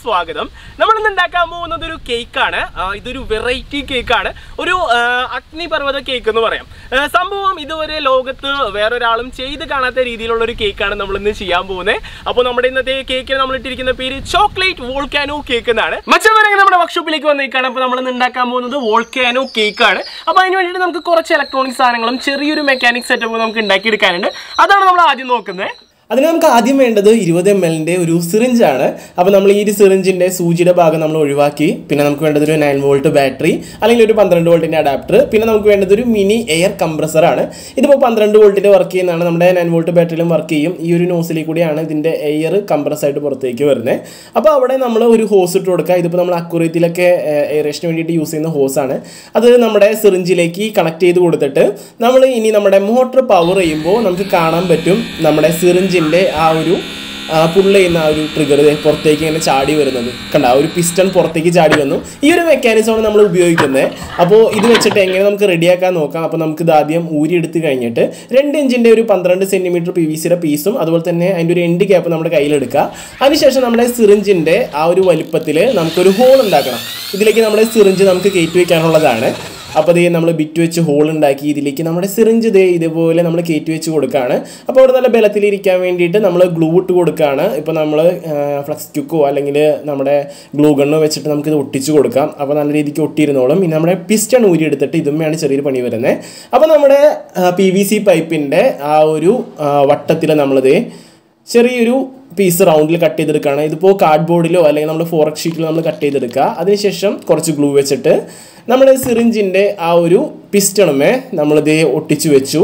സ്വാഗതം നമ്മൾ ഇന്ന് ഉണ്ടാക്കാൻ പോകുന്നത് ഒരു കേക്കാണ് ഇതൊരു വെറൈറ്റി കേക്കാണ് ഒരു ആ, അഗ്നിപർവ്വത കേക്ക് എന്ന് പറയാം ആ, സംഭവം ഇതുവരെ ലോകത്ത് വേറൊരാളും ചെയ്ത് കാണാത്ത രീതിയിലുള്ള ഒരു കേക്കാണ് നമ്മൾ ഇന്ന് ചെയ്യാൻ പോകുന്നത് അപ്പോൾ നമ്മുടെ ഇന്നത്തെ കേക്കിന് നമ്മൾ ഇട്ടിരിക്കുന്ന പേര് ചോക്ലേറ്റ് വോൾക്കാനോ കേക്ക് എന്നാണ് മറ്റവരെ നമ്മുടെ വർക്ക്ഷോപ്പിലേക്ക് വന്നേക്കാണ് അപ്പോൾ നമ്മൾ ഇന്ന് ഉണ്ടാക്കാൻ പോകുന്നത് വോൾക്കാനോ കേക്കാണ് അപ്പോൾ അതിന് വേണ്ടിയിട്ട് നമുക്ക് കുറച്ച് ഇലക്ട്രോണിക് സാധനങ്ങളും ചെറിയൊരു മെക്കാനിക് സെറ്റപ്പ് നമുക്ക് ഉണ്ടാക്കിയെടുക്കാനുണ്ട് അതാണ് നമ്മൾ ആദ്യം നോക്കുന്നത് അതിന് നമുക്ക് ആദ്യം വേണ്ടത് ഇരുപത് എം എല്ലിൻ്റെ ഒരു സിറിഞ്ചാണ് അപ്പോൾ നമ്മൾ ഈ ഒരു സിറിഞ്ചിൻ്റെ സൂചിയുടെ ഭാഗം നമ്മൾ ഒഴിവാക്കി പിന്നെ നമുക്ക് വേണ്ടത് ഒരു നയൻ വോൾട്ട് ബാറ്ററി അല്ലെങ്കിൽ ഒരു പന്ത്രണ്ട് വോൾട്ടിൻ്റെ അഡാപ്റ്റർ പിന്നെ നമുക്ക് വേണ്ടത് ഒരു മിനി എയർ കംപ്രസറാണ് ഇതിപ്പോൾ പന്ത്രണ്ട് വോൾട്ടിൻ്റെ വർക്ക് ചെയ്യുന്നതാണ് നമ്മുടെ നയൻ വോൾട്ട് ബാറ്ററിയിലും വർക്ക് ചെയ്യും ഈ ഒരു നോസിലിൽ കൂടിയാണ് ഇതിൻ്റെ എയർ കംപ്രസ്സായിട്ട് പുറത്തേക്ക് വരുന്നത് അപ്പോൾ അവിടെ നമ്മൾ ഒരു ഹോസ് ഇട്ട് കൊടുക്കുക ഇതിപ്പോൾ നമ്മൾ അക്കുറേറ്റിലൊക്കെ എയറേഷന് വേണ്ടിയിട്ട് യൂസ് ചെയ്യുന്ന ഹോസാണ് അത് നമ്മുടെ സിറിഞ്ചിലേക്ക് കണക്ട് ചെയ്ത് കൊടുത്തിട്ട് നമ്മൾ ഇനി നമ്മുടെ മോട്ടർ പവർ ചെയ്യുമ്പോൾ നമുക്ക് കാണാൻ പറ്റും നമ്മുടെ സിറിഞ്ചിൻ്റെ ആ ഒരു പുള്ള ചെയ്യുന്ന ആ ഒരു ട്രിഗർ പുറത്തേക്ക് ഇങ്ങനെ ചാടി വരുന്നത് കണ്ട ആ ഒരു പിസ്റ്റൺ പുറത്തേക്ക് ചാടി വന്നു ഈ ഒരു മെക്കാനിസമാണ് നമ്മൾ ഉപയോഗിക്കുന്നത് അപ്പോൾ ഇത് വെച്ചിട്ട് എങ്ങനെ നമുക്ക് റെഡിയാക്കാൻ നോക്കാം അപ്പോൾ നമുക്ക് ഇത് ആദ്യം ഊരി എടുത്ത് കഴിഞ്ഞിട്ട് രണ്ട് ഇഞ്ചിൻ്റെ ഒരു പന്ത്രണ്ട് സെൻറ്റിമീറ്റർ പി വി സിയുടെ പീസും അതുപോലെ തന്നെ അതിൻ്റെ ഒരു എൻഡ് ക്യാപ്പ് നമ്മുടെ കയ്യിലെടുക്കുക അതിനുശേഷം നമ്മുടെ സിറിഞ്ചിൻ്റെ ആ ഒരു വലിപ്പത്തിൽ നമുക്കൊരു ഹോൾ ഉണ്ടാക്കണം ഇതിലേക്ക് നമ്മുടെ സിറിഞ്ച് നമുക്ക് കയറ്റി വയ്ക്കാനുള്ളതാണ് അപ്പോൾ ദേ നമ്മൾ ബിറ്റ് വെച്ച് ഹോൾ ഉണ്ടാക്കി ഇതിലേക്ക് നമ്മുടെ സിറിഞ്ച് ദേ ഇതുപോലെ നമ്മൾ കയറ്റി വെച്ച് കൊടുക്കുകയാണ് അപ്പോൾ അവിടെ നല്ല ബലത്തിലിരിക്കാൻ വേണ്ടിയിട്ട് നമ്മൾ ഗ്ലൂ ഇട്ട് കൊടുക്കുകയാണ് ഇപ്പോൾ നമ്മൾ ഫ്ലക്സ് ക്യുക്കോ അല്ലെങ്കിൽ നമ്മുടെ ഗ്ലൂ ഗണ്ണോ വെച്ചിട്ട് നമുക്ക് ഇത് ഒട്ടിച്ച് കൊടുക്കാം അപ്പോൾ നല്ല രീതിക്ക് ഒട്ടിയിരുന്നോളും ഇനി നമ്മുടെ പിസ്റ്റൺ ഊരി എടുത്തിട്ട് ഇതുമ്മയാണ് ചെറിയൊരു പണി വരുന്നത് അപ്പോൾ നമ്മുടെ പി വി സി പൈപ്പിൻ്റെ ആ ഒരു വട്ടത്തിൽ നമ്മളിത് ചെറിയൊരു പീസ് റൗണ്ടിൽ കട്ട് ചെയ്തെടുക്കുകയാണ് ഇതിപ്പോൾ കാർഡ്ബോർഡിലോ അല്ലെങ്കിൽ നമ്മുടെ ഫോറക് ഷീറ്റിലോ നമ്മൾ കട്ട് ചെയ്തെടുക്കുക അതിനുശേഷം കുറച്ച് ഗ്ലൂ വെച്ചിട്ട് നമ്മുടെ സിറിഞ്ചിൻ്റെ ആ ഒരു പിസ്റ്റണുമേ നമ്മളിത് ഒട്ടിച്ചു വെച്ചു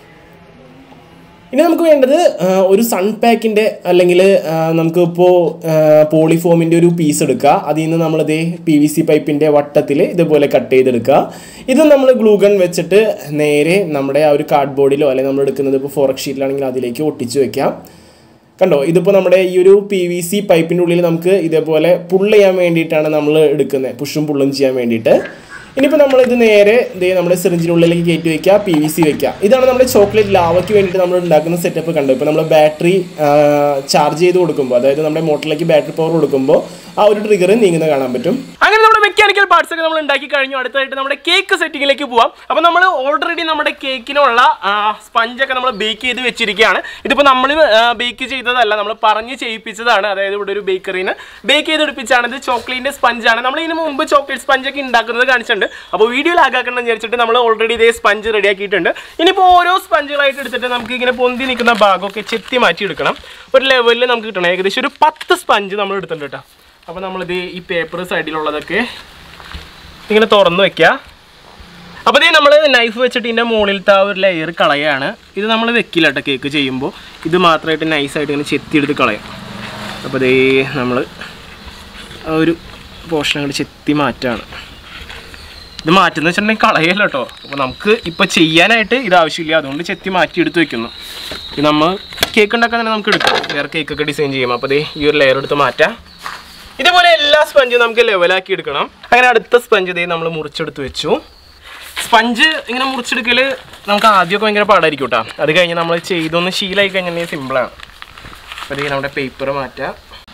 ഇനി നമുക്ക് വേണ്ടത് ആ, ഒരു സൺ പാക്കിൻ്റെ അല്ലെങ്കിൽ നമുക്കിപ്പോൾ പോളിഫോമിൻ്റെ ഒരു പീസ് എടുക്കുക അതിൽ നിന്ന് നമ്മളിത് പി വി സി പൈപ്പിൻ്റെ വട്ടത്തിൽ ഇതുപോലെ കട്ട് ചെയ്തെടുക്കുക ഇത് നമ്മൾ ഗ്ലൂഗൺ വെച്ചിട്ട് നേരെ നമ്മുടെ ആ ഒരു കാർഡ്ബോർഡിലോ അല്ലെങ്കിൽ നമ്മൾ എടുക്കുന്നത് ഇപ്പോൾ ഫോറക് ഷീറ്റിലാണെങ്കിൽ അതിലേക്ക് ഒട്ടിച്ചു വെക്കാം കണ്ടോ ഇതിപ്പോൾ നമ്മുടെ ഈ ഒരു പി വി സി പൈപ്പിൻ്റെ ഉള്ളിൽ നമുക്ക് ഇതേപോലെ പുള്ള് ചെയ്യാൻ വേണ്ടിയിട്ടാണ് നമ്മൾ എടുക്കുന്നത് പുഷും പുള്ളും ചെയ്യാൻ വേണ്ടിയിട്ട് ഇനിയിപ്പോൾ നമ്മൾ ഇത് നേരെ ഇതേ നമ്മുടെ സിറിഞ്ചിനുള്ളിലേക്ക് കയറ്റി വെക്കുക പി വി സി വെക്കുക ഇതാണ് നമ്മുടെ ചോക്ലേറ്റ് ലാവയ്ക്ക് വേണ്ടിയിട്ട് നമ്മൾ ഉണ്ടാക്കുന്ന സെറ്റപ്പ് കണ്ടു ഇപ്പോൾ നമ്മൾ ബാറ്ററി ചാർജ് ചെയ്ത് കൊടുക്കുമ്പോൾ അതായത് നമ്മുടെ മോട്ടറിലേക്ക് ബാറ്ററി പവർ കൊടുക്കുമ്പോൾ ആ ഒരു ട്രിഗർ നീങ്ങുന്ന കാണാൻ പറ്റും അങ്ങനെ നമ്മുടെ മെക്കാനിക്കൽ പാർട്സ് ഒക്കെ നമ്മൾ ഉണ്ടാക്കി കഴിഞ്ഞു അടുത്തായിട്ട് നമ്മുടെ കേക്ക് സെറ്റിങ്ങിലേക്ക് പോവാം അപ്പോൾ നമ്മൾ ഓൾറെഡി നമ്മുടെ കേക്കിനുള്ള സ്പഞ്ചൊക്കെ നമ്മൾ ബേക്ക് ചെയ്ത് വെച്ചിരിക്കുകയാണ് ഇതിപ്പോൾ നമ്മൾ ബേക്ക് ചെയ്തതല്ല നമ്മൾ പറഞ്ഞ് ചെയ്യിപ്പിച്ചതാണ് അതായത് ഇവിടെ ഒരു ബേക്കറിന്ന് ബേക്ക് ചെയ്തെടുപ്പിച്ചാണ് ഇത് ചോക്ലേറ്റിൻ്റെ സ്പഞ്ചാണ് നമ്മൾ ഇതിന് മുമ്പ് ചോക്ലേറ്റ് സ്പഞ്ചൊക്കെ ഉണ്ടാക്കുന്നത് കാണിച്ചിട്ടുണ്ട് അപ്പോൾ വീഡിയോയിൽ ആകാക്കണം എന്ന് വിചാരിച്ചിട്ട് നമ്മൾ ഓൾറെഡി ഇതേ സ്പഞ്ച് റെഡിയാക്കിയിട്ടുണ്ട് ഇനിയിപ്പോൾ ഓരോ സ്പഞ്ചുകളായിട്ട് എടുത്തിട്ട് നമുക്ക് ഇങ്ങനെ പൊന്തി നിൽക്കുന്ന ഭാഗമൊക്കെ ചെത്തി മാറ്റി എടുക്കണം ഒരു ലെവലിൽ നമുക്ക് കിട്ടണം ഏകദേശം ഒരു പത്ത് സ്പഞ്ച് നമ്മൾ എടുത്തിട്ടുണ്ട് കേട്ടോ അപ്പോൾ നമ്മളിത് ഈ പേപ്പർ സൈഡിലുള്ളതൊക്കെ ഇങ്ങനെ തുറന്ന് വെക്കുക അപ്പോൾ ഇത് നമ്മൾ നൈഫ് വെച്ചിട്ട് ഇതിൻ്റെ മുകളിലത്തെ ആ ഒരു ലെയർ കളയാണ് ഇത് നമ്മൾ വെക്കില്ല കേട്ടോ കേക്ക് ചെയ്യുമ്പോൾ ഇത് മാത്രമായിട്ട് നൈസായിട്ട് ഇങ്ങനെ ചെത്തിയെടുത്ത് കളയും അപ്പോൾ ഇതേ നമ്മൾ ആ ഒരു പോർഷൻ അങ്ങോട്ട് ചെത്തി മാറ്റാണ് ഇത് മാറ്റുന്ന വെച്ചിട്ടുണ്ടെങ്കിൽ കളയല്ല കേട്ടോ അപ്പോൾ നമുക്ക് ഇപ്പോൾ ചെയ്യാനായിട്ട് ഇത് ആവശ്യമില്ല അതുകൊണ്ട് ചെത്തി മാറ്റി എടുത്ത് വെക്കുന്നു ഇത് നമ്മൾ കേക്ക് ഉണ്ടാക്കാൻ തന്നെ നമുക്ക് എടുക്കാം വേറെ കേക്കൊക്കെ ഡിസൈൻ ചെയ്യും അപ്പോൾ ദേ ഈ ഒരു ലെയർ എടുത്ത് മാറ്റാം ഇതുപോലെ എല്ലാ സ്പഞ്ചും നമുക്ക് ലെവലാക്കി എടുക്കണം അങ്ങനെ അടുത്ത സ്പഞ്ച് ഇതേ നമ്മൾ മുറിച്ചെടുത്ത് വെച്ചു സ്പഞ്ച് ഇങ്ങനെ മുറിച്ചെടുക്കൽ നമുക്ക് ആദ്യമൊക്കെ ഭയങ്കര പാടായിരിക്കും കേട്ടോ അത് കഴിഞ്ഞ് നമ്മൾ ചെയ്തൊന്ന് ശീലമായി കഴിഞ്ഞാൽ സിമ്പിളാണ് അപ്പോൾ ഇതേ നമ്മുടെ പേപ്പർ മാറ്റാം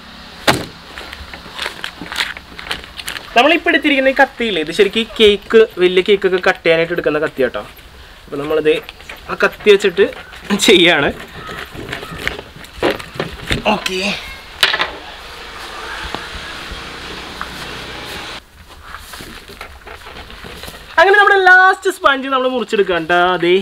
നമ്മളിപ്പോൾ എടുത്തിരിക്കുന്ന ഈ കത്തിയില്ലേ ഇത് ശരിക്കും ഈ കേക്ക് വലിയ കേക്കൊക്കെ കട്ട് ചെയ്യാനായിട്ട് എടുക്കുന്ന കത്തി കേട്ടോ അപ്പോൾ നമ്മളിത് ആ കത്തി വെച്ചിട്ട് ചെയ്യാണ് ഓക്കേ അങ്ങനെ നമ്മുടെ ലാസ്റ്റ് സ്പഞ്ച് നമ്മൾ മുറിച്ചെടുക്കാം കേട്ടോ അതെ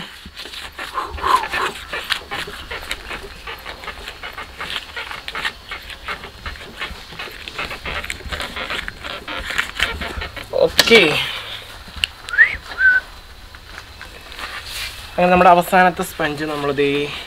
ഓക്കെ അങ്ങനെ നമ്മുടെ അവസാനത്തെ സ്പഞ്ച് നമ്മളിത്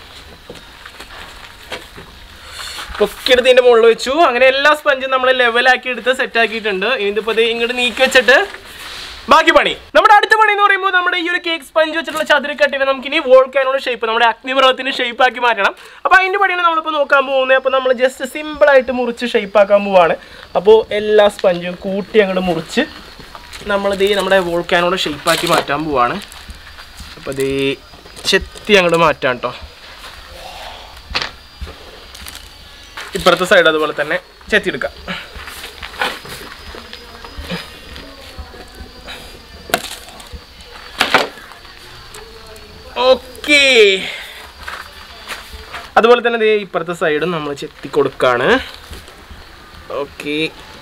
പൊക്കിയെടുത്ത് ഇതിൻ്റെ മുകളിൽ വെച്ചു അങ്ങനെ എല്ലാ സ്പഞ്ചും നമ്മൾ ലെവലാക്കി എടുത്ത് സെറ്റ് ആക്കിയിട്ടുണ്ട് ഇതിപ്പോൾ ഇത് ഇങ്ങോട്ട് നീക്കി വെച്ചിട്ട് ബാക്കി പണി നമ്മുടെ അടുത്ത പണി എന്ന് പറയുമ്പോൾ നമ്മുടെ ഈ ഒരു കേക്ക് സ്പഞ്ച് വെച്ചിട്ടുള്ള ചതുരക്കട്ടിനെ നമുക്ക് ഇനി വോൾക്കാനുള്ള ഷേപ്പ് നമ്മുടെ അഗ്നിപർവ്വത്തിന് ഷേപ്പ് ആക്കി മാറ്റണം അപ്പോൾ അതിൻ്റെ പണിയാണ് നമ്മളിപ്പോൾ നോക്കാൻ പോകുന്നത് അപ്പോൾ നമ്മൾ ജസ്റ്റ് സിമ്പിളായിട്ട് മുറിച്ച് ഷേപ്പ് ആക്കാൻ പോവാണ് അപ്പോൾ എല്ലാ സ്പഞ്ചും കൂട്ടി അങ്ങോട്ട് മുറിച്ച് നമ്മളിത് നമ്മുടെ വോൾക്കാനോട് ഷേപ്പാക്കി മാറ്റാൻ പോവാണ് അപ്പോൾ ഇത് ചെത്തി അങ്ങോട്ട് മാറ്റാം കേട്ടോ ഇപ്പുറത്തെ സൈഡ് അതുപോലെ തന്നെ ചെത്തിയെടുക്കാം ഓക്കേ അതുപോലെ തന്നെ ദേ ഇപ്പുറത്തെ സൈഡും നമ്മൾ ചെത്തി കൊടുക്കാണ് ഓക്കെ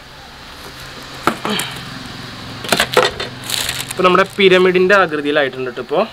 ഇപ്പൊ നമ്മുടെ പിരമിഡിന്റെ ആകൃതിയിലായിട്ടുണ്ട് കേട്ടോ ഇപ്പോൾ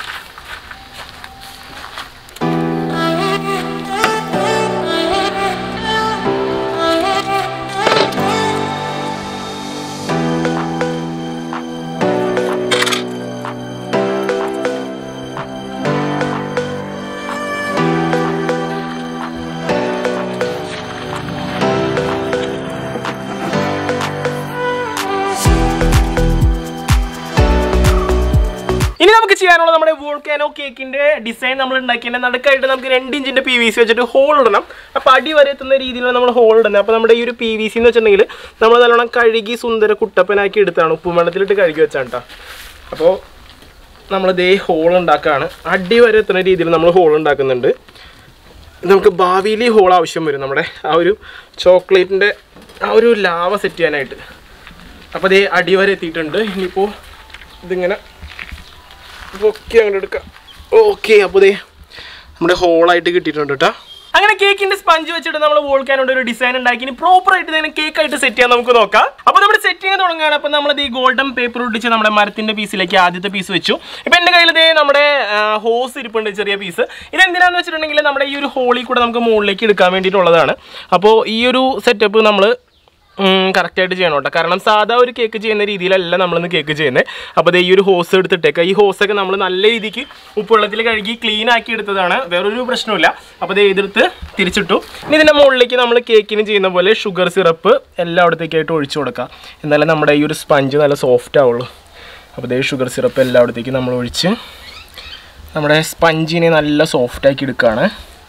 ഇനി നമുക്ക് ചെയ്യാനുള്ള നമ്മുടെ വോൾക്കാനോ കേക്കിന്റെ ഡിസൈൻ നമ്മൾ ഉണ്ടാക്കിയതിന്റെ നടുക്കായിട്ട് നമുക്ക് രണ്ട് ഇഞ്ചിന്റെ പി വി സി വെച്ചിട്ട് ഹോൾ ഇടണം അപ്പോൾ അടി വരെ എത്തുന്ന രീതിയിലാണ് നമ്മൾ ഹോൾ ഇടുന്നത് അപ്പോൾ നമ്മുടെ ഈ ഒരു പി വി സി എന്ന് വെച്ചിട്ടുണ്ടെങ്കിൽ നമ്മൾ നല്ലോണം കഴുകി സുന്ദര കുട്ടപ്പനാക്കി എടുത്താണ് ഉപ്പും വെള്ളത്തിലിട്ട് കഴുകി വെച്ചാണ് കേട്ടോ അപ്പോൾ നമ്മൾ ദേ ഹോൾ ഉണ്ടാക്കുകയാണ് അടി വരെ എത്തുന്ന രീതിയിൽ നമ്മൾ ഹോൾ ഉണ്ടാക്കുന്നുണ്ട് നമുക്ക് ഭാവിയിൽ ഈ ഹോൾ ആവശ്യം വരും നമ്മുടെ ആ ഒരു ചോക്ലേറ്റിൻ്റെ ആ ഒരു ലാവ സെറ്റ് ചെയ്യാനായിട്ട് അപ്പോൾ അതേ അടി വരെ എത്തിയിട്ടുണ്ട് ഇനിയിപ്പോൾ ഇതിങ്ങനെ പൊക്കി അങ്ങോട്ട് എടുക്കാം ഓക്കെ അപ്പോൾ ദേ നമ്മുടെ ഹോളായിട്ട് കിട്ടിയിട്ടുണ്ട് കേട്ടോ അങ്ങനെ കേക്കിന്റെ സ്പഞ്ച് വെച്ചിട്ട് നമ്മൾ വോൾക്കാനോട് ഒരു ഡിസൈൻ ഉണ്ടാക്കി ഇനി പ്രോപ്പർ ആയിട്ട് തന്നെ കേക്ക് ആയിട്ട് സെറ്റ് ചെയ്യാൻ നമുക്ക് നോക്കാം അപ്പോൾ നമ്മൾ സെറ്റ് ചെയ്യാൻ തുടങ്ങുകയാണ് അപ്പോൾ നമ്മൾ ഈ ഗോൾഡൻ പേപ്പർ ഒട്ടിച്ച് നമ്മുടെ മരത്തിന്റെ പീസിലേക്ക് ആദ്യത്തെ പീസ് വെച്ചു ഇപ്പൊ എന്റെ കയ്യിൽ ഇതേ നമ്മുടെ ഹോസ് ഇരിപ്പുണ്ട് ചെറിയ പീസ് ഇത് എന്തിനാന്ന് വെച്ചിട്ടുണ്ടെങ്കിൽ നമ്മുടെ ഈ ഒരു ഹോളിൽ കൂടെ നമുക്ക് മുകളിലേക്ക് എടുക്കാൻ വേണ്ടിയിട്ടുള്ളതാണ് അപ്പോൾ ഈ ഒരു സെറ്റപ്പ് നമ്മൾ കറക്റ്റായിട്ട് ചെയ്യണം കേട്ടോ കാരണം സാധാ ഒരു കേക്ക് ചെയ്യുന്ന രീതിയിലല്ല നമ്മളിന്ന് കേക്ക് ചെയ്യുന്നത് അപ്പോൾ ഈ ഒരു ഹോസ് എടുത്തിട്ടേക്കാം ഈ ഹോസൊക്കെ നമ്മൾ നല്ല രീതിക്ക് ഉപ്പുവെള്ളത്തിൽ കഴുകി ക്ലീൻ ആക്കി എടുത്തതാണ് വേറൊരു പ്രശ്നമില്ല അപ്പോൾ ഇത് എതിർത്ത് തിരിച്ചിട്ടു ഇനി ഇതിൻ്റെ മുകളിലേക്ക് നമ്മൾ കേക്കിന് ചെയ്യുന്ന പോലെ ഷുഗർ സിറപ്പ് എല്ലായിടത്തേക്കായിട്ട് ഒഴിച്ചു കൊടുക്കാം എന്നാലേ നമ്മുടെ ഈ ഒരു സ്പഞ്ച് നല്ല സോഫ്റ്റ് ആവുള്ളൂ അപ്പോൾ ഇതേ ഷുഗർ സിറപ്പ് എല്ലായിടത്തേക്കും നമ്മൾ ഒഴിച്ച് നമ്മുടെ സ്പഞ്ചിനെ നല്ല സോഫ്റ്റ് ആക്കി എടുക്കുകയാണ്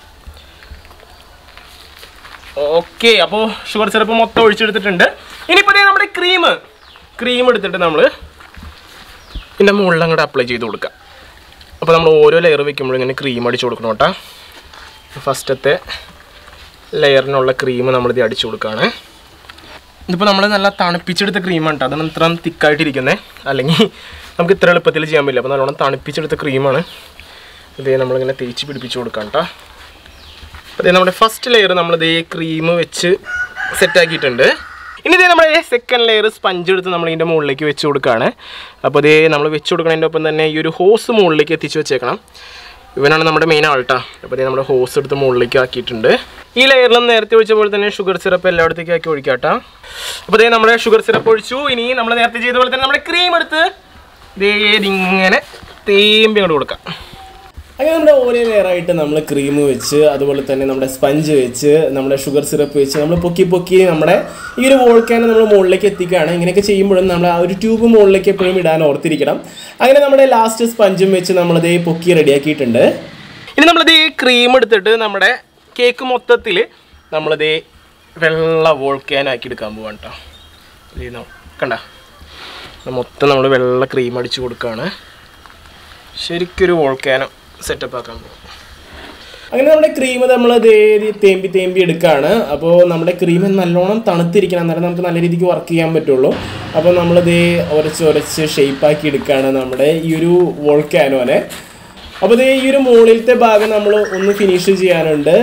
ഓക്കെ അപ്പോൾ ഷുഗർ സിറപ്പ് മൊത്തം ഒഴിച്ചെടുത്തിട്ടുണ്ട് ഇനിയിപ്പോൾ ദേ നമ്മുടെ ക്രീം ക്രീം എടുത്തിട്ട് നമ്മൾ ഇതിൻ്റെ മുകളിൽ അങ്ങോട്ട് അപ്ലൈ ചെയ്ത് കൊടുക്കുക അപ്പോൾ നമ്മൾ ഓരോ ലെയർ വെക്കുമ്പോഴും ഇങ്ങനെ ക്രീം അടിച്ചു കൊടുക്കണം കേട്ടോ ഫസ്റ്റത്തെ ലെയറിനുള്ള ക്രീം നമ്മളിത് അടിച്ചു കൊടുക്കുകയാണ് ഇതിപ്പോൾ നമ്മൾ നല്ല തണുപ്പിച്ചെടുത്ത ക്രീമാണ് കേട്ടോ അതാണ് ഇത്ര തിക്കായിട്ടിരിക്കുന്നത് അല്ലെങ്കിൽ നമുക്ക് ഇത്ര എളുപ്പത്തിൽ ചെയ്യാൻ പറ്റില്ല അപ്പോൾ നല്ലോണം തണുപ്പിച്ചെടുത്ത ക്രീമാണ് ഇതേ നമ്മളിങ്ങനെ തേച്ച് പിടിപ്പിച്ച് കൊടുക്കാം കേട്ടോ അതേ നമ്മുടെ ഫസ്റ്റ് ലെയർ നമ്മളിത് ക്രീം വെച്ച് സെറ്റാക്കിയിട്ടുണ്ട് ഇനി ഇതേ നമ്മുടെ സെക്കൻഡ് ലെയർ സ്പഞ്ച് എടുത്ത് നമ്മൾ ഇതിൻ്റെ മുകളിലേക്ക് വെച്ച് കൊടുക്കുകയാണ് അപ്പോൾ ഇതേ നമ്മൾ വെച്ച് കൊടുക്കുന്നതിൻ്റെ ഒപ്പം തന്നെ ഈ ഒരു ഹോസ് മുകളിലേക്ക് എത്തിച്ച് വെച്ചേക്കണം ഇവനാണ് നമ്മുടെ മെയിൻ ആൾട്ടാ അപ്പോൾ ഇതേ നമ്മുടെ ഹോസ് എടുത്ത് മുകളിലേക്ക് ആക്കിയിട്ടുണ്ട് ഈ ലെയറിലും നേരത്തെ ഒഴിച്ച പോലെ തന്നെ ഷുഗർ സിറപ്പ് എല്ലായിടത്തേക്ക് ആക്കി ഒഴിക്കാട്ടാ അപ്പോൾ ഇതേ നമ്മുടെ ഷുഗർ സിറപ്പ് ഒഴിച്ചു ഇനി നമ്മൾ നേരത്തെ ചെയ്ത പോലെ തന്നെ നമ്മുടെ ക്രീം എടുത്ത് ഇതേ ഇതിങ്ങനെ തേമ്പി അങ്ങോട്ട് കൊടുക്കാം അങ്ങനെ നമ്മുടെ ഓരോ ലെയറായിട്ട് നമ്മൾ ക്രീം വെച്ച് അതുപോലെ തന്നെ നമ്മുടെ സ്പഞ്ച് വെച്ച് നമ്മുടെ ഷുഗർ സിറപ്പ് വെച്ച് നമ്മൾ പൊക്കി പൊക്കി നമ്മുടെ ഈ ഒരു വോൾക്കാനെ നമ്മൾ മുകളിലേക്ക് എത്തിക്കുകയാണ് ഇങ്ങനെയൊക്കെ ചെയ്യുമ്പോഴും നമ്മൾ ആ ഒരു ട്യൂബ് മുകളിലേക്ക് എപ്പോഴും ഇടാൻ ഓർത്തിരിക്കണം അങ്ങനെ നമ്മുടെ ലാസ്റ്റ് സ്പഞ്ചും വെച്ച് നമ്മളിത് പൊക്കി റെഡിയാക്കിയിട്ടുണ്ട് ഇനി നമ്മളിത് ഈ ക്രീം എടുത്തിട്ട് നമ്മുടെ കേക്ക് മൊത്തത്തിൽ നമ്മളിത് വെള്ള വോൾക്കാനാക്കി എടുക്കാൻ പോവാണ് കേട്ടോ ഇത് ന- കണ്ട ഇത് മൊത്തം നമ്മൾ വെള്ള ക്രീം അടിച്ചു കൊടുക്കുകയാണ് ശരിക്കൊരു വോൾക്കാനം സെറ്റപ്പ് ആക്കാൻ പോകും അങ്ങനെ നമ്മുടെ ക്രീം നമ്മൾ തേമ്പി തേമ്പി എടുക്കുകയാണ് അപ്പോൾ നമ്മുടെ ക്രീം നല്ലോണം തണുത്തിരിക്കണം എന്നാലും നമുക്ക് നല്ല രീതിക്ക് വർക്ക് ചെയ്യാൻ പറ്റുള്ളൂ അപ്പോൾ നമ്മളിത് ഉരച്ച് ഉരച്ച് ഷേപ്പാക്കി എടുക്കുകയാണ് നമ്മുടെ ഈ ഒരു വോൾക്കാനോനെ അപ്പോൾ ഇത് ഈ ഒരു മുകളിലത്തെ ഭാഗം നമ്മൾ ഒന്ന് ഫിനിഷ് ചെയ്യാനുണ്ട്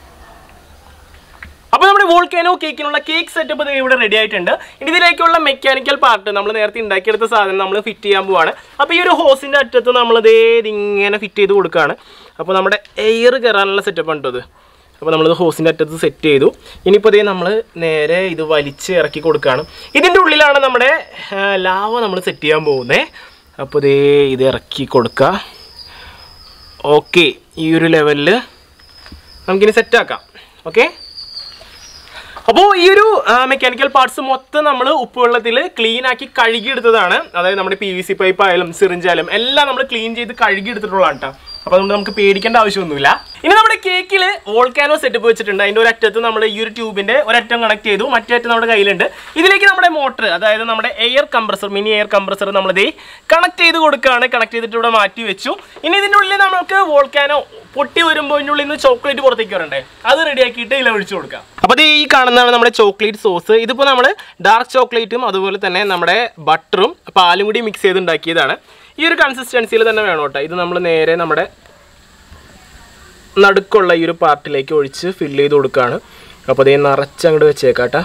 അപ്പോൾ നമ്മുടെ വോൾക്കാനോ കേക്കിനുള്ള കേക്ക് സെറ്റപ്പ് ദേ ഇവിടെ റെഡി ആയിട്ടുണ്ട് ഇനി ഇതിലേക്കുള്ള മെക്കാനിക്കൽ പാർട്ട് നമ്മൾ നേരത്തെ ഉണ്ടാക്കിയെടുത്ത സാധനം നമ്മൾ ഫിറ്റ് ചെയ്യാൻ പോവാണ് അപ്പോൾ ഈ ഒരു ഹോസിൻ്റെ അറ്റത്ത് നമ്മൾ ദേ ഇതിങ്ങനെ ഫിറ്റ് ചെയ്ത് കൊടുക്കുകയാണ് അപ്പോൾ നമ്മുടെ എയർ കയറാനുള്ള സെറ്റപ്പ് ഉണ്ട് ഇത് അപ്പോൾ നമ്മളിത് ഹോസിൻ്റെ അറ്റത്ത് സെറ്റ് ചെയ്തു ഇനിയിപ്പോൾ ഇതേ നമ്മൾ നേരെ ഇത് വലിച്ച് ഇറക്കി കൊടുക്കുകയാണ് ഇതിൻ്റെ ഉള്ളിലാണ് നമ്മുടെ ആ, ലാവ നമ്മൾ സെറ്റ് ചെയ്യാൻ പോകുന്നത് അപ്പോൾ ഇതേ ഇത് ഇറക്കി കൊടുക്കുക ഓക്കെ ഈ ഒരു ലെവലിൽ നമുക്കിനി സെറ്റാക്കാം ഓക്കെ അപ്പോൾ ഈ ഒരു മെക്കാനിക്കൽ പാർട്സ് മൊത്തം നമ്മൾ ഉപ്പുവെള്ളത്തിൽ ക്ലീൻ ആക്കി കഴുകിയെടുത്തതാണ് അതായത് നമ്മുടെ പി വി സി പൈപ്പ് ആയാലും സിറിഞ്ച് ആയാലും എല്ലാം നമ്മൾ ക്ലീൻ ചെയ്ത് കഴുകിയെടുത്തിട്ടുള്ളതാണ് കേട്ടോ അപ്പോൾ അതുകൊണ്ട് നമുക്ക് പേടിക്കേണ്ട ആവശ്യമൊന്നുമില്ല ഇനി നമ്മുടെ കേക്കിൽ വോൾക്കാനോ സെറ്റപ്പ് വെച്ചിട്ടുണ്ട് അതിൻ്റെ ഒരറ്റത്ത് നമ്മൾ ഈ ഒരു ട്യൂബിൻ്റെ ഒരറ്റം കണക്ട് ചെയ്തു മറ്റേ അറ്റം നമ്മുടെ കയ്യിലുണ്ട് ഇതിലേക്ക് നമ്മുടെ മോട്ടർ അതായത് നമ്മുടെ air compressor mini air compressor നമ്മളിത് കണക്ട് ചെയ്ത് കൊടുക്കുകയാണ് കണക്ട് ചെയ്തിട്ട് ഇവിടെ മാറ്റി വെച്ചു ഇനി ഇതിൻ്റെ ഉള്ളിൽ നമുക്ക് വോൾക്കാനോ പൊട്ടി വരുമ്പോൾ ഇതിൻ്റെ ഉള്ളിൽ നിന്ന് ചോക്ലേറ്റ് പുറത്തേക്ക് വരണ്ടേ അത് റെഡിയാക്കിയിട്ട് ഇതിൽ ഒഴിച്ചു കൊടുക്കാം അപ്പോൾ ഇത് ഈ കാണുന്നതാണ് നമ്മുടെ ചോക്ലേറ്റ് സോസ് ഇതിപ്പോൾ നമ്മൾ ഡാർക്ക് ചോക്ലേറ്റും അതുപോലെ തന്നെ നമ്മുടെ ബട്ടറും പാലും കൂടി മിക്സ് ചെയ്ത് ഉണ്ടാക്കിയതാണ് ഈ ഒരു കൺസിസ്റ്റൻസിയിൽ തന്നെ വേണം കേട്ടോ ഇത് നമ്മൾ നേരെ നമ്മുടെ നടുക്കുള്ള ഈ ഒരു പാർട്ടിലേക്ക് ഒഴിച്ച് ഫില്ല് ചെയ്ത് കൊടുക്കുകയാണ് അപ്പോൾ അതേ നിറച്ച് അങ്ങോട്ട് വെച്ചേക്കാട്ടാ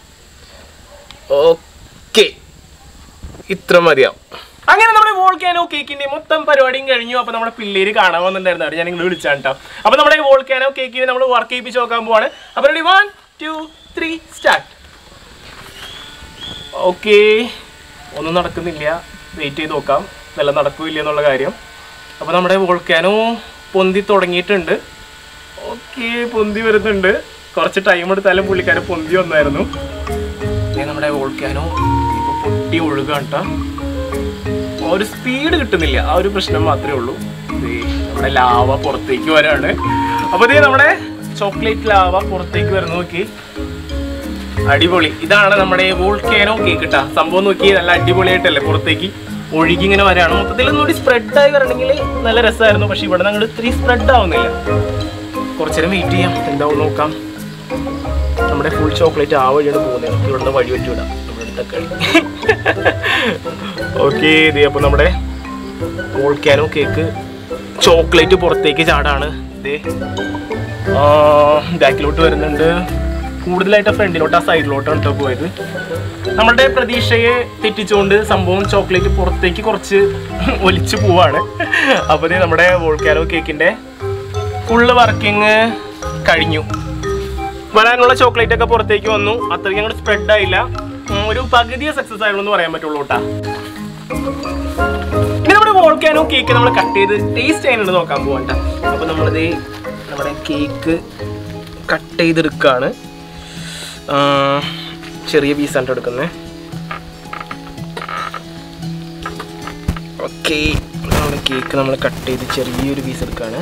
ഓക്കെ ഇത്ര മതിയാവും അങ്ങനെ നമ്മുടെ വോൾക്കാനോ കേക്കിന്റെ മൊത്തം പരിപാടിയും കഴിഞ്ഞു അപ്പോൾ നമ്മുടെ പിള്ളേര് കാണാൻ വന്നിട്ടുണ്ടായിരുന്നു അവിടെ ഞാൻ നിങ്ങൾ വിളിച്ചാണ് കേട്ടോ അപ്പോൾ നമ്മുടെ വോൾക്കാനോ കേക്കിനെ നമ്മൾ വർക്ക് ചെയ്യിപ്പിച്ച് നോക്കാൻ പോവാണ് അപ്പോൾ ready one two three start okay ഒന്നും നടക്കുന്നില്ല വെയിറ്റ് ചെയ്ത് നോക്കാം നല്ല നടക്കില്ല എന്നുള്ള കാര്യം അപ്പോൾ നമ്മുടെ വോൾക്കാനോ പൊന്തി തുടങ്ങിയിട്ടുണ്ട് ഓക്കെ പൊന്തി വരുന്നുണ്ട് കുറച്ച് ടൈം എടുത്താലും പുള്ളിക്കാരൻ പൊന്തി വന്നായിരുന്നു ദേ നമ്മുടെ വോൾക്കാനോ ഇപ്പോൾ പൊട്ടി ഒഴുകാണ് കേട്ടോ ആ ഒരു സ്പീഡ് കിട്ടുന്നില്ല ആ ഒരു പ്രശ്നം മാത്രമേ ഉള്ളൂ ദേ നമ്മുടെ ലാവ പുറത്തേക്ക് വരാണ് അപ്പോൾ ഇതേ നമ്മുടെ ചോക്ലേറ്റ് ലാവ പുറത്തേക്ക് വരുന്ന നോക്കി അടിപൊളി ഇതാണ് നമ്മുടെ വോൾക്കാനോ കേക്ക് കേട്ടാ സംഭവം നോക്കി നല്ല അടിപൊളിയായിട്ടല്ലേ പുറത്തേക്ക് ഒഴുകി ഇങ്ങനെ വരാണ് മൊത്തത്തിൽ ഒന്നുകൂടി സ്പ്രെഡായി വരണമെങ്കിൽ നല്ല രസമായിരുന്നു പക്ഷെ ഇവിടെ നിന്ന് അങ്ങോട്ട് ഇത്തിരി സ്പ്രെഡ് ആവുന്നില്ല കുറച്ചേരം വെയിറ്റ് ചെയ്യാം എന്താവും നോക്കാം നമ്മുടെ ഫുൾ ചോക്ലേറ്റ് ആ വഴിയാണ് പോകുന്നത് നമുക്ക് ഇവിടുന്ന് വഴി വെച്ച് വിടാം ഇവിടുത്തെ കളി ഓക്കെ ഇത് അപ്പോൾ നമ്മുടെ വോൾക്കാനോ കേക്ക് ചോക്ലേറ്റ് പുറത്തേക്ക് ചാടാണ് ഇതേ ബാക്കിലോട്ട് വരുന്നുണ്ട് കൂടുതലായിട്ട് ഫ്രണ്ടിലോട്ട് ആ സൈഡിലോട്ടാണ് കേട്ടോ പോയത് നമ്മളുടെ പ്രതീക്ഷയെ തെറ്റിച്ചുകൊണ്ട് സംഭവം ചോക്ലേറ്റ് പുറത്തേക്ക് കുറച്ച് ഒലിച്ചു പോവാണ് അപ്പോൾ ദേ നമ്മുടെ വോൾക്കാനോ കേക്കിൻ്റെ ഫുള്ള് വർക്കിംഗ് കഴിഞ്ഞു വരാനുള്ള ചോക്ലേറ്റ് ഒക്കെ പുറത്തേക്ക് വന്നു അത്രയ്ക്ക് അങ്ങോട്ട് സ്പ്രെഡ് ആയില്ല ഉം, ഒരു പകുതിയെ സക്സസ് ആയുള്ളൂ എന്ന് പറയാൻ പറ്റുള്ളൂ കേട്ടാ ഇനി നമ്മുടെ വോൾക്കാനോ കേക്ക് നമ്മൾ കട്ട് ചെയ്ത് ടേസ്റ്റ് ചെയ്യാനുണ്ട് നോക്കാൻ പോകണ്ട അപ്പൊ നമ്മളിത് നമ്മുടെ കേക്ക് കട്ട് ചെയ്തെടുക്കാണ് ആ, ചെറിയ പീസാണ് എടുക്കുന്നത് ഓക്കെ നമ്മുടെ കേക്ക് നമ്മൾ കട്ട് ചെയ്ത് ചെറിയൊരു പീസ് എടുക്കുകയാണ്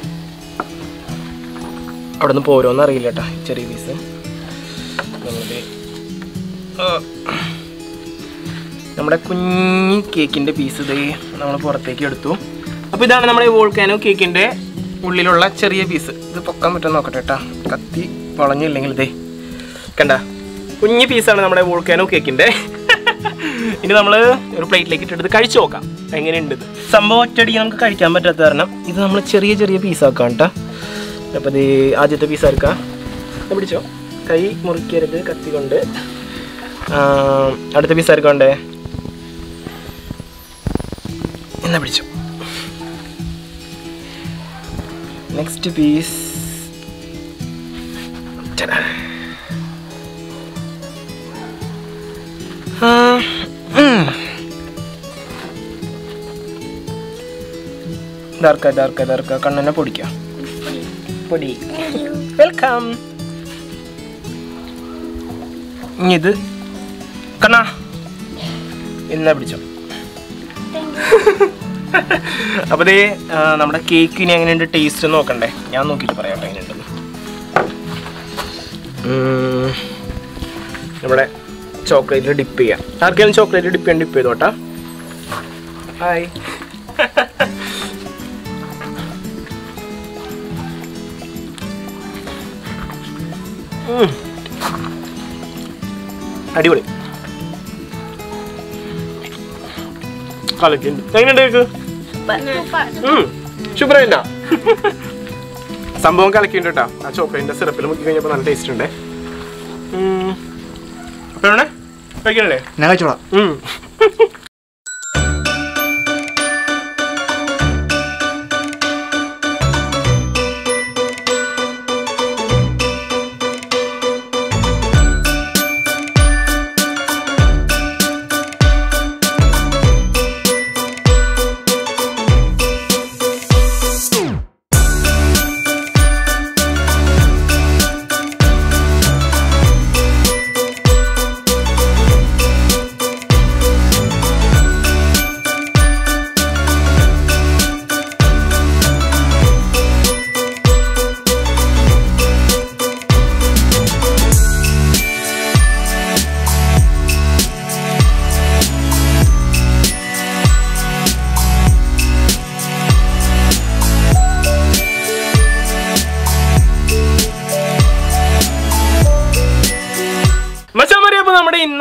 അവിടെ നിന്ന് പോരോന്ന് അറിയില്ല കേട്ടാ ചെറിയ പീസ് നമ്മളുടെ ആ, നമ്മുടെ കുഞ്ഞി കേക്കിൻ്റെ പീസ് ഇതേ നമ്മൾ പുറത്തേക്ക് എടുത്തു അപ്പോൾ ഇതാണ് നമ്മുടെ വോൾക്കാനോ കേക്കിൻ്റെ ഉള്ളിലുള്ള ചെറിയ പീസ് ഇത് പൊക്കാൻ പറ്റുമെന്ന് നോക്കട്ടെ കേട്ടാ കത്തി വളഞ്ഞില്ലെങ്കിൽ ഇതേ കണ്ട കുഞ്ഞി പീസാണ് നമ്മുടെ വോൾക്കാനോ കേക്കിൻ്റെ ഇനി നമ്മൾ ഒരു പ്ലേറ്റിലേക്ക് ഇട്ടെടുത്ത് കഴിച്ചു നോക്കാം എങ്ങനെയുണ്ട് ഇത് സംഭവം ഒറ്റയടിക്ക് നമുക്ക് കഴിക്കാൻ പറ്റാത്ത കാരണം ഇത് നമ്മൾ ചെറിയ ചെറിയ പീസാക്കാം കേട്ടോ അപ്പോൾ ഇത് ആദ്യത്തെ പീസ് ആർക്കാം ഇത് പിടിച്ചോ കൈ മുറിക്കരുത് കത്തി കൊണ്ട് ആ, അടുത്ത പീസ് ആർക്കാണ്ടേ എന്നാ പിടിച്ചു നെക്സ്റ്റ് പീസ് ഇതാർക്ക ഇതാർക്ക ഇതാർക്ക കണ്ണനെ പൊടിക്കാം പൊടി വെൽക്കം ഇനി ഇത് കണ്ണാ എന്നാ പിടിച്ചോ അപ്പോൾ ദേ ആ, നമ്മുടെ കേക്ക് ഇനി എങ്ങനെയുണ്ട് ടേസ്റ്റ് നോക്കണ്ടേ ഞാൻ നോക്കിയിട്ട് പറയാം കേട്ടോ എങ്ങനെയുണ്ടെന്ന് ഉം, നമ്മുടെ ചോക്ലേറ്റിൽ ഡിപ്പ് ചെയ്യാം ആർക്കെങ്കിലും ചോക്ലേറ്റ് ഡിപ്പ് ചെയ്യാൻ ഡിപ്പ് ചെയ്തോട്ടാ ഹായ് ഉം. അടിപൊളി കളിക്കുന്നുണ്ട് എങ്ങനെയുണ്ട് കേക്ക് ശുഭ്രമില്ല സംഭവം കലക്കിണ്ട് കേട്ടോ ആ ചോക്ലേറ്റിന്റെ സിറപ്പിൽ മുക്കി കഴിഞ്ഞപ്പോൾ നല്ല ടേസ്റ്റ് ഉണ്ട് അപ്പൊ എവിടെ കഴിക്കണല്ലേ ഞാൻ കഴിച്ചോളാം ഉം.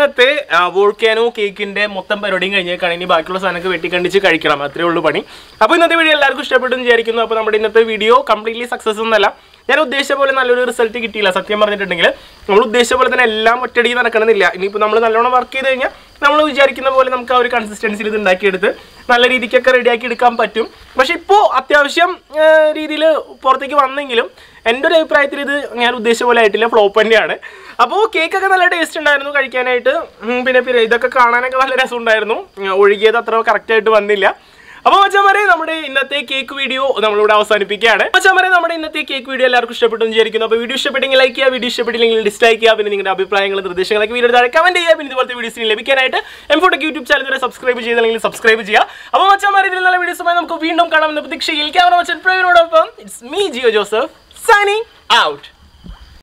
ഇന്നത്തെ വോൾക്കാനോ കേക്കിന്റെ മൊത്തം പരിപാടിയും കഴിഞ്ഞേക്കാണ് ഇനി ബാക്കിയുള്ള സാധനമൊക്കെ വെട്ടിക്കണ്ടിച്ച് കഴിക്കണം അത്രേ ഉള്ളൂ പണി അപ്പോൾ ഇന്നത്തെ വീഡിയോ എല്ലാവർക്കും ഇഷ്ടപ്പെട്ടു എന്ന് വിചാരിക്കുന്നു അപ്പോൾ നമ്മുടെ ഇന്നത്തെ വീഡിയോ കംപ്ലീറ്റ്ലി സക്സസ് ഒന്നല്ല ഞാൻ ഉദ്ദേശിച്ച പോലെ നല്ലൊരു റിസൾട്ട് കിട്ടിയില്ല സത്യം പറഞ്ഞിട്ടുണ്ടെങ്കിൽ നമ്മൾ ഉദ്ദേശിച്ച പോലെ തന്നെ എല്ലാം ഒറ്റയടിക്ക് നടക്കണമെന്നില്ല ഇനിയിപ്പോൾ നമ്മൾ നല്ലോണം വർക്ക് ചെയ്ത് കഴിഞ്ഞാൽ നമ്മൾ വിചാരിക്കുന്ന പോലെ നമുക്ക് ആ ഒരു കൺസിസ്റ്റൻസിയിൽ ഇത് ഉണ്ടാക്കിയെടുത്ത് നല്ല രീതിക്കൊക്കെ റെഡിയാക്കി എടുക്കാൻ പറ്റും പക്ഷെ ഇപ്പോൾ അത്യാവശ്യം രീതിയിൽ പുറത്തേക്ക് വന്നെങ്കിലും എൻ്റെ ഒരു അഭിപ്രായത്തിൽ ഇത് ഞാൻ ഉദ്ദേശിച്ച പോലെ ആയിട്ടില്ല ഫ്ലോപ്പ് തന്നെയാണ് അപ്പോൾ കേക്കൊക്കെ നല്ല ടേസ്റ്റ് ഉണ്ടായിരുന്നു കഴിക്കാനായിട്ട് ഉം, പിന്നെ പിന്നെ ഇതൊക്കെ കാണാനൊക്കെ നല്ല രസമുണ്ടായിരുന്നു ഉം, ഒഴുകിയത് അത്ര കറക്റ്റായിട്ട് വന്നില്ല അപ്പോൾ മച്ചാമാരെ നമ്മുടെ ഇന്നത്തെ കേക്ക് വീഡിയോ നമ്മളിവിടെ അവസാനിപ്പിക്കുകയാണ് മച്ചാമാരെ നമ്മുടെ ഇന്നത്തെ കേക്ക് വീഡിയോ എല്ലാവർക്കും ഇഷ്ടപ്പെട്ടു എന്ന് വിചാരിക്കുന്നു അപ്പോൾ വീഡിയോ ഇഷ്ടപ്പെട്ടെങ്കിൽ ലൈക്ക് ചെയ്യുക വീഡിയോ ഇഷ്ടപ്പെട്ടില്ലെങ്കിൽ ഡിസ്ലൈക്ക് ചെയ്യുക പിന്നെ നിങ്ങളുടെ അഭിപ്രായങ്ങൾ നിർദ്ദേശങ്ങളൊക്കെ വീഡിയോ താഴെ കമന്റ് ചെയ്യുക പിന്നെ ഇതുപോലത്തെ വീഡിയോസിന് ലഭിക്കാനായിട്ട് എംഫോട്ടൊക്കെ യൂട്യൂബ് ചാനൽ വരെ സബ്സ്ക്രൈബ് ചെയ്തില്ലെങ്കിൽ സബ്സ്ക്രൈബ് ചെയ്യുക അപ്പോൾ മച്ചാമാരെ ഇതിൽ നല്ല വീഡിയോസുമായി നമുക്ക് വീണ്ടും കാണാമെന്ന പ്രതീക്ഷയിൽ ക്യാമറ മച്ചൻ പ്രവീണോടൊപ്പം it's me Jio Joseph signing out